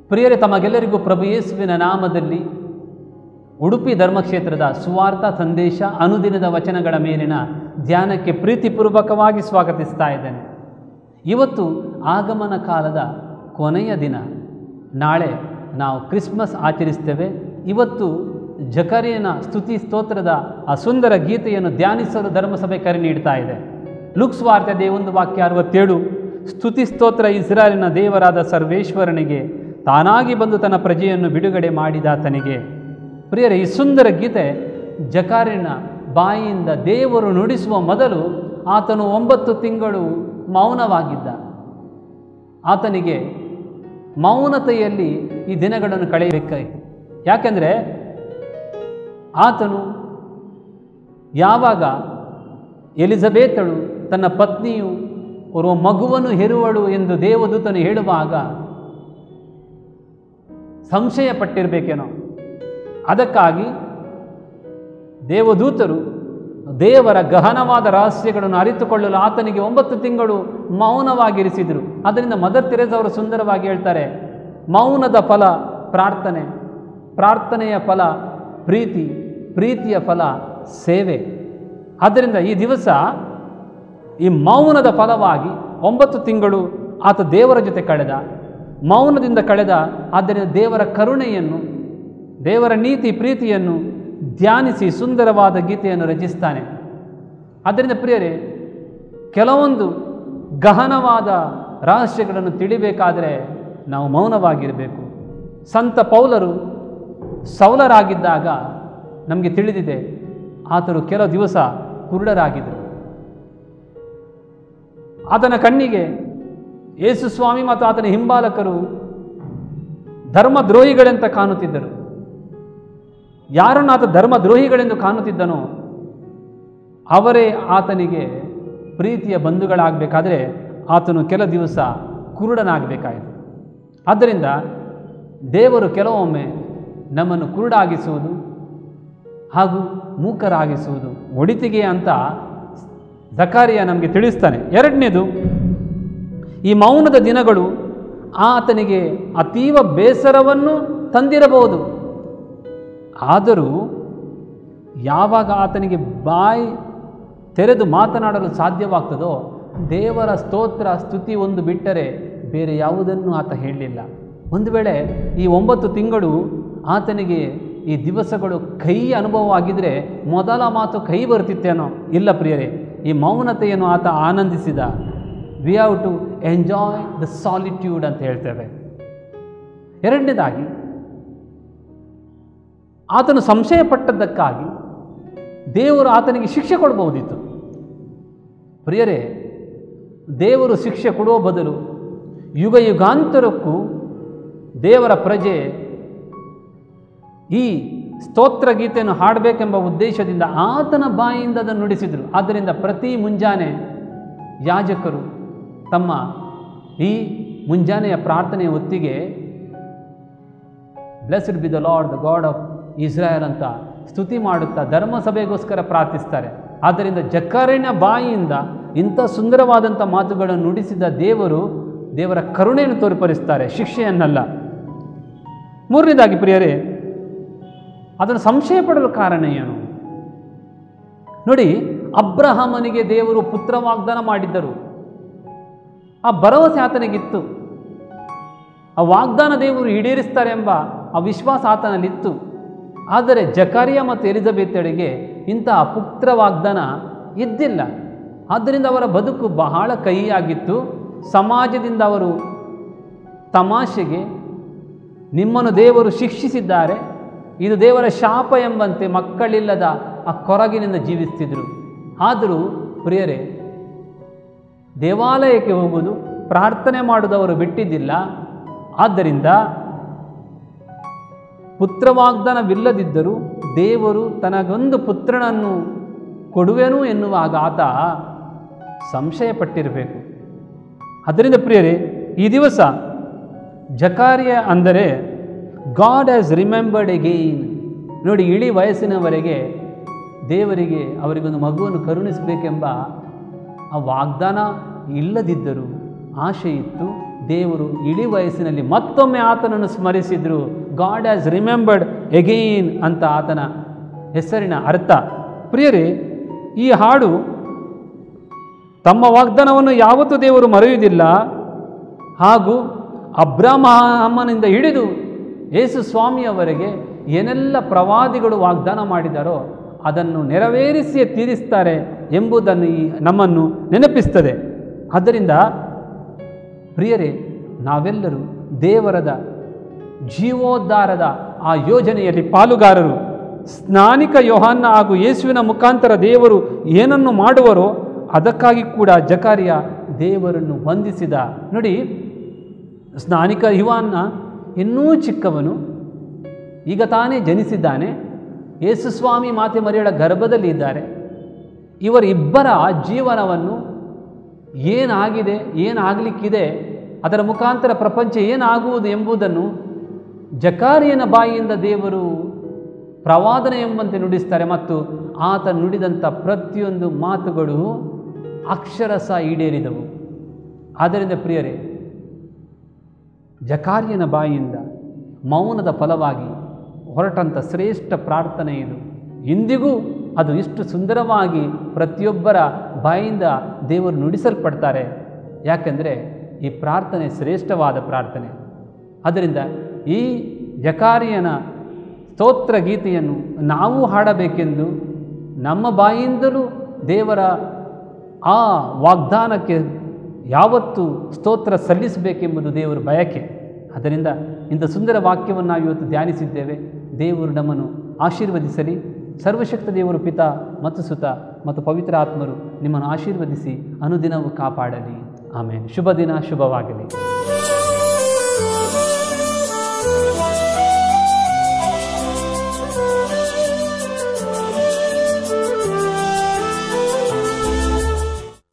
ಪ್ರಿಯರೇ ತಮಗೆಲ್ಲರಿಗೂ ಪ್ರಭು ಯೇಸುವಿನ ನಾಮದಲ್ಲಿ ಉಡುಪಿ ಧರ್ಮಕ್ಷೇತ್ರದ ಸುವಾರ್ಥ ಸಂದೇಶ ಅನುದಿನದ ವಚನಗಳ ಮೇಲಿನ ಧ್ಯಾನಕ್ಕೆ ಪ್ರೀತಿಪೂರ್ವಕವಾಗಿ ಸ್ವಾಗತಿಸ್ತಾ ಇದ್ದೇನೆ ಇವತ್ತು ಆಗಮನ ಕಾಲದ ಕೊನೆಯ ದಿನ ನಾಳೆ ನಾವು ಕ್ರಿಸ್ಮಸ್ ಆಚರಿಸ್ತೇವೆ ಇವತ್ತು ಜಕರಿಯನ ಸ್ತುತಿ ಸ್ತೋತ್ರದ ಆ ಸುಂದರ ಗೀತೆಯನ್ನು ಧ್ಯಾನಿಸಲು ಧರ್ಮಸಭೆ ಕರೆ ನೀಡ್ತಾ ಇದೆ ಲುಕ್ಸ್ ವಾರ್ತೆ ಒಂದು ವಾಕ್ಯ ಅರವತ್ತೇಳು ಸ್ತುತಿ ಸ್ತೋತ್ರ ಇಸ್ರಾಯೇಲಿನ ದೇವರಾದ ಸರ್ವೇಶ್ವರನಿಗೆ ತಾನಾಗಿ ಬಂದು ತನ್ನ ಪ್ರಜೆಯನ್ನು ಬಿಡುಗಡೆ ಮಾಡಿದಾತನಿಗೆ ಪ್ರಿಯರೇ ಈ ಸುಂದರ ಗೀತೆ ಜಕಾರಿನ ಬಾಯಿಯಿಂದ ದೇವರು ನುಡಿಸುವ ಮೊದಲು ಆತನು ಒಂಬತ್ತು ತಿಂಗಳು ಮೌನವಾಗಿದ್ದ ಆತನಿಗೆ ಮೌನತೆಯಲ್ಲಿ ಈ ದಿನಗಳನ್ನು ಕಳೆಯಬೇಕಾಯಿತು ಯಾಕೆಂದರೆ ಆತನು ಯಾವಾಗ ಎಲಿಜಬೇತಳು ತನ್ನ ಪತ್ನಿಯು ಓರ್ವ ಮಗುವನ್ನು ಹೆರುವಳು ಎಂದು ದೇವದೂತನು ಹೇಳುವಾಗ ಸಂಶಯ ಪಟ್ಟಿರಬೇಕೇನೋ ಅದಕ್ಕಾಗಿ ದೇವದೂತರು ದೇವರ ಗಹನವಾದ ರಹಸ್ಯಗಳನ್ನು ಅರಿತುಕೊಳ್ಳಲು ಆತನಿಗೆ ಒಂಬತ್ತು ತಿಂಗಳು ಮೌನವಾಗಿರಿಸಿದರು ಅದರಿಂದ ಮದರ್ ತೆರೇಸ್ ಅವರು ಸುಂದರವಾಗಿ ಹೇಳ್ತಾರೆ ಮೌನದ ಫಲ ಪ್ರಾರ್ಥನೆ ಪ್ರಾರ್ಥನೆಯ ಫಲ ಪ್ರೀತಿ ಪ್ರೀತಿಯ ಫಲ ಸೇವೆ ಆದ್ದರಿಂದ ಈ ದಿವಸ ಈ ಮೌನದ ಫಲವಾಗಿ ಒಂಬತ್ತು ತಿಂಗಳು ಆತ ದೇವರ ಜೊತೆ ಕಳೆದ ಮೌನದಿಂದ ಕಳೆದ ಆದ್ದರಿಂದ ದೇವರ ಕರುಣೆಯನ್ನು ದೇವರ ನೀತಿ ಪ್ರೀತಿಯನ್ನು ಧ್ಯಾನಿಸಿ ಸುಂದರವಾದ ಗೀತೆಯನ್ನು ರಚಿಸ್ತಾನೆ ಆದ್ದರಿಂದ ಪ್ರಿಯರೇ ಕೆಲವೊಂದು ಗಹನವಾದ ರಹಸ್ಯಗಳನ್ನು ತಿಳಿಬೇಕಾದರೆ ನಾವು ಮೌನವಾಗಿರಬೇಕು ಸಂತ ಪೌಲರು ಸೌಲರಾಗಿದ್ದಾಗ ನಮಗೆ ತಿಳಿದಿದೆ ಆತರು ಕೆಲವು ದಿವಸ ಕುರುಡರಾಗಿದ್ದರು ಆತನ ಕಣ್ಣಿಗೆ ಯೇಸು ಸ್ವಾಮಿ ಮತ್ತು ಆತನ ಹಿಂಬಾಲಕರು ಧರ್ಮದ್ರೋಹಿಗಳೆಂತ ಕಾಣುತ್ತಿದ್ದರು ಯಾರನ್ನು ಆತ ಧರ್ಮದ್ರೋಹಿಗಳೆಂದು ಕಾಣುತ್ತಿದ್ದನೋ ಅವರೇ ಆತನಿಗೆ ಪ್ರೀತಿಯ ಬಂಧುಗಳಾಗಬೇಕಾದ್ರೆ ಆತನು ಕೆಲ ದಿವಸ ಕುರುಡನಾಗಬೇಕಾಯಿತು ಆದ್ದರಿಂದ ದೇವರು ಕೆಲವೊಮ್ಮೆ ನಮ್ಮನ್ನು ಕುರುಡಾಗಿಸುವುದು ಹಾಗೂ ಮೂಕರಾಗಿಸುವುದು ಒಡಿತಿಗೆ ಅಂತ ಜಕಾರಿಯ ನಮಗೆ ತಿಳಿಸ್ತಾನೆ ಎರಡನೇದು ಈ ಮೌನದ ದಿನಗಳು ಆತನಿಗೆ ಅತೀವ ಬೇಸರವನ್ನು ತಂದಿರಬಹುದು ಆದರೂ ಯಾವಾಗ ಆತನಿಗೆ ಬಾಯಿ ತೆರೆದು ಮಾತನಾಡಲು ಸಾಧ್ಯವಾಗ್ತದೋ ದೇವರ ಸ್ತೋತ್ರ ಸ್ತುತಿ ಒಂದು ಬಿಟ್ಟರೆ ಬೇರೆ ಯಾವುದನ್ನು ಆತ ಹೇಳಲಿಲ್ಲ ಒಂದು ವೇಳೆ ಈ ಒಂಬತ್ತು ತಿಂಗಳು ಆತನಿಗೆ ಈ ದಿವಸಗಳು ಕೈ ಅನುಭವ ಆಗಿದ್ದರೆ ಮೊದಲ ಮಾತು ಕೈ ಬರ್ತಿತ್ತೇನೋ ಇಲ್ಲ ಪ್ರಿಯರೇ ಈ ಮೌನತೆಯನ್ನು ಆತ ಆನಂದಿಸಿದ we have to enjoy the solitude ಅಂತ ಹೇಳ್ತೇವೆ ಎರಡನೇದಾಗಿ ಆತನು ಸಂಶಯ ಪಟ್ಟದ್ದಕ್ಕಾಗಿ ದೇವರು ಆತನಿಗೆ ಶಿಕ್ಷೆ ಕೊಡಬಹುದಿತ್ತು ಪ್ರಿಯರೇ ದೇವರು ಶಿಕ್ಷೆ ಕೊಡುವ ಬದಲು ಯುಗ ಯುಗಾಂತರಕ್ಕೂ ದೇವರ ಪ್ರಜೆ ಈ ಸ್ತೋತ್ರ ಗೀತೆಯನ್ನು ಹಾಡಬೇಕೆಂಬ ಉದ್ದೇಶದಿಂದ ಆತನ ಬಾಯಿಯಿಂದ ಅದನ್ನು ನುಡಿಸಿದರು ಆದ್ದರಿಂದ ಪ್ರತಿ ಮುಂಜಾನೆ ಯಾಜಕರು ತಮ್ಮ ಈ ಮುಂಜಾನೆಯ ಪ್ರಾರ್ಥನೆಯ ಹೊತ್ತಿಗೆ blessed be the lord the god of Israel ಅಂತ ಸ್ತುತಿ ಮಾಡುತ್ತಾ ಧರ್ಮಸಭೆಗೋಸ್ಕರ ಪ್ರಾರ್ಥಿಸ್ತಾರೆ ಆದ್ದರಿಂದ ಜಕ್ಕರಿನ ಬಾಯಿಯಿಂದ ಇಂಥ ಸುಂದರವಾದಂಥ ಮಾತುಗಳನ್ನು ನುಡಿಸಿದ ದೇವರು ದೇವರ ಕರುಣೆಯನ್ನು ತೋರ್ಪಡಿಸ್ತಾರೆ ಶಿಕ್ಷೆಯನ್ನಲ್ಲ ಮೂರನೇದಾಗಿ ಪ್ರಿಯರೇ ಅದನ್ನು ಸಂಶಯ ಪಡಲು ಕಾರಣ ಏನು ನೋಡಿ ಅಬ್ರಹಾಮನಿಗೆ ದೇವರು ಪುತ್ರ ವಾಗ್ದಾನ ಮಾಡಿದ್ದರು ಆ ಭರವಸೆ ಆತನಿಗಿತ್ತು ಆ ವಾಗ್ದಾನ ದೇವರು ಈಡೇರಿಸ್ತಾರೆ ಎಂಬ ಆ ವಿಶ್ವಾಸ ಆತನಲ್ಲಿತ್ತು ಆದರೆ ಜಕಾರಿಯ ಮತ್ತು ಎಲಿಜಬೆತ್ತಳಿಗೆ ಇಂತಹ ಪುತ್ರ ವಾಗ್ದಾನ ಇದ್ದಿಲ್ಲ ಆದ್ದರಿಂದ ಅವರ ಬದುಕು ಬಹಳ ಕಹಿಯಾಗಿತ್ತು ಸಮಾಜದಿಂದ ಅವರು ತಮಾಷೆಗೆ ನಿಮ್ಮನ್ನು ದೇವರು ಶಿಕ್ಷಿಸಿದ್ದಾರೆ ಇದು ದೇವರ ಶಾಪ ಎಂಬಂತೆ ಮಕ್ಕಳಿಲ್ಲದ ಆ ಕೊರಗಿನಿಂದ ಜೀವಿಸ್ತಿದ್ರು ಆದರೂ ಪ್ರಿಯರೇ ದೇವಾಲಯಕ್ಕೆ ಹೋಗುವುದು ಪ್ರಾರ್ಥನೆ ಮಾಡುವುದವರು ಬಿಟ್ಟಿದ್ದಿಲ್ಲ ಆದ್ದರಿಂದ ಪುತ್ರ ವಾಗ್ದಾನವಿಲ್ಲದಿದ್ದರೂ ದೇವರು ತನಗೊಂದು ಪುತ್ರನನ್ನು ಕೊಡುವೆನು ಎನ್ನುವಾಗ ಆತ ಸಂಶಯ ಪಟ್ಟಿರಬೇಕು ಅದರಿಂದ ಪ್ರಿಯರೇ ಈ ದಿವಸ ಜಕಾರಿಯ ಅಂದರೆ ಗಾಡ್ ಹ್ಯಾಸ್ ರಿಮೆಂಬರ್ಡ್ ಎಗೈನ್ ನೋಡಿ ಇಳಿ ವಯಸ್ಸಿನವರೆಗೆ ದೇವರಿಗೆ ಅವರಿಗೊಂದು ಮಗುವನ್ನು ಕರುಣಿಸಬೇಕೆಂಬ ಆ ವಾಗ್ದಾನ ಇಲ್ಲದಿದ್ದರೂ ಆಶೆ ಇತ್ತು ದೇವರು ಇಳಿ ವಯಸ್ಸಿನಲ್ಲಿ ಮತ್ತೊಮ್ಮೆ ಆತನನ್ನು ಸ್ಮರಿಸಿದ್ರು ಗಾಡ್ ಹ್ಯಾಸ್ ರಿಮೆಂಬರ್ಡ್ ಎಗೈನ್ ಅಂತ ಆತನ ಹೆಸರಿನ ಅರ್ಥ ಪ್ರಿಯರೇ ಈ ಹಾಡು ತಮ್ಮ ವಾಗ್ದಾನವನ್ನು ಯಾವತ್ತೂ ದೇವರು ಮರೆಯುವುದಿಲ್ಲ ಹಾಗೂ ಅಬ್ರಹ್ಮನಿಂದ ಹಿಡಿದು ಯೇಸು ಸ್ವಾಮಿಯವರೆಗೆ ಏನೆಲ್ಲ ಪ್ರವಾದಿಗಳು ವಾಗ್ದಾನ ಮಾಡಿದಾರೋ ಅದನ್ನು ನೆರವೇರಿಸಿಯೇ ತೀರಿಸ್ತಾರೆ ಎಂಬುದನ್ನು ಈ ನಮ್ಮನ್ನು ನೆನಪಿಸ್ತದೆ ಆದ್ದರಿಂದ ಪ್ರಿಯರೇ ನಾವೆಲ್ಲರೂ ದೇವರದ ಜೀವೋದ್ಧಾರದ ಆ ಯೋಜನೆಯಲ್ಲಿ ಪಾಲುಗಾರರು ಸ್ನಾನಿಕ ಯೋಹಾನ್ನ ಹಾಗೂ ಯೇಸುವಿನ ಮುಖಾಂತರ ದೇವರು ಏನನ್ನು ಮಾಡುವರೋ ಅದಕ್ಕಾಗಿ ಕೂಡ ಜಕಾರಿಯ ದೇವರನ್ನು ವಂದಿಸಿದ ನೋಡಿ ಸ್ನಾನಿಕ ಯುವಾನ್ನ ಇನ್ನೂ ಚಿಕ್ಕವನು ಈಗ ತಾನೇ ಜನಿಸಿದ್ದಾನೆ ಯೇಸುಸ್ವಾಮಿ ಮಾತೆ ಮರಿಯಳ ಗರ್ಭದಲ್ಲಿ ಇದ್ದಾರೆ ಇವರಿಬ್ಬರ ಜೀವನವನ್ನು ಏನಾಗಿದೆ ಏನಾಗಲಿಕ್ಕಿದೆ ಅದರ ಮುಖಾಂತರ ಪ್ರಪಂಚ ಏನಾಗುವುದು ಎಂಬುದನ್ನು ಜಕಾರಿಯನ ಬಾಯಿಯಿಂದ ದೇವರು ಪ್ರವಾದನೆ ಎಂಬಂತೆ ನುಡಿಸ್ತಾರೆ ಮತ್ತು ಆತ ನುಡಿದಂಥ ಪ್ರತಿಯೊಂದು ಮಾತುಗಳು ಅಕ್ಷರಸ ಈಡೇರಿದವು ಆದ್ದರಿಂದ ಪ್ರಿಯರೇ ಜಕಾರಿಯನ ಬಾಯಿಯಿಂದ ಮೌನದ ಫಲವಾಗಿ ಹೊರಟಂಥ ಶ್ರೇಷ್ಠ ಪ್ರಾರ್ಥನೆ ಇದು ಇಂದಿಗೂ ಅದು ಇಷ್ಟು ಸುಂದರವಾಗಿ ಪ್ರತಿಯೊಬ್ಬರ ಬಾಯಿಂದ ದೇವರು ನುಡಿಸಲ್ಪಡ್ತಾರೆ ಯಾಕೆಂದರೆ ಈ ಪ್ರಾರ್ಥನೆ ಶ್ರೇಷ್ಠವಾದ ಪ್ರಾರ್ಥನೆ ಆದ್ದರಿಂದ ಈ ಜಕಾರಿಯನ ಸ್ತೋತ್ರ ಗೀತೆಯನ್ನು ನಾವು ಹಾಡಬೇಕೆಂದು ನಮ್ಮ ಬಾಯಿಂದಲೂ ದೇವರ ಆ ವಾಗ್ದಾನಕ್ಕೆ ಯಾವತ್ತು ಸ್ತೋತ್ರ ಸಲ್ಲಿಸಬೇಕೆಂಬುದು ದೇವರ ಬಯಕೆ ಅದರಿಂದ ಇಂಥ ಸುಂದರ ವಾಕ್ಯವನ್ನು ನಾವು ಇವತ್ತು ಧ್ಯಾನಿಸಿದ್ದೇವೆ ದೇವರು ನಮ್ಮನ್ನು ಆಶೀರ್ವದಿಸಲಿ ಸರ್ವಶಕ್ತ ದೇವರು ಪಿತ ಮತ್ತು ಸುತ ಮತ್ತು ಪವಿತ್ರ ಆತ್ಮರು ನಿಮ್ಮನ್ನು ಆಶೀರ್ವದಿಸಿ ಅನುದಿನವೂ ಕಾಪಾಡಲಿ ಆಮೇಲೆ ಶುಭ ದಿನ ಶುಭವಾಗಲಿ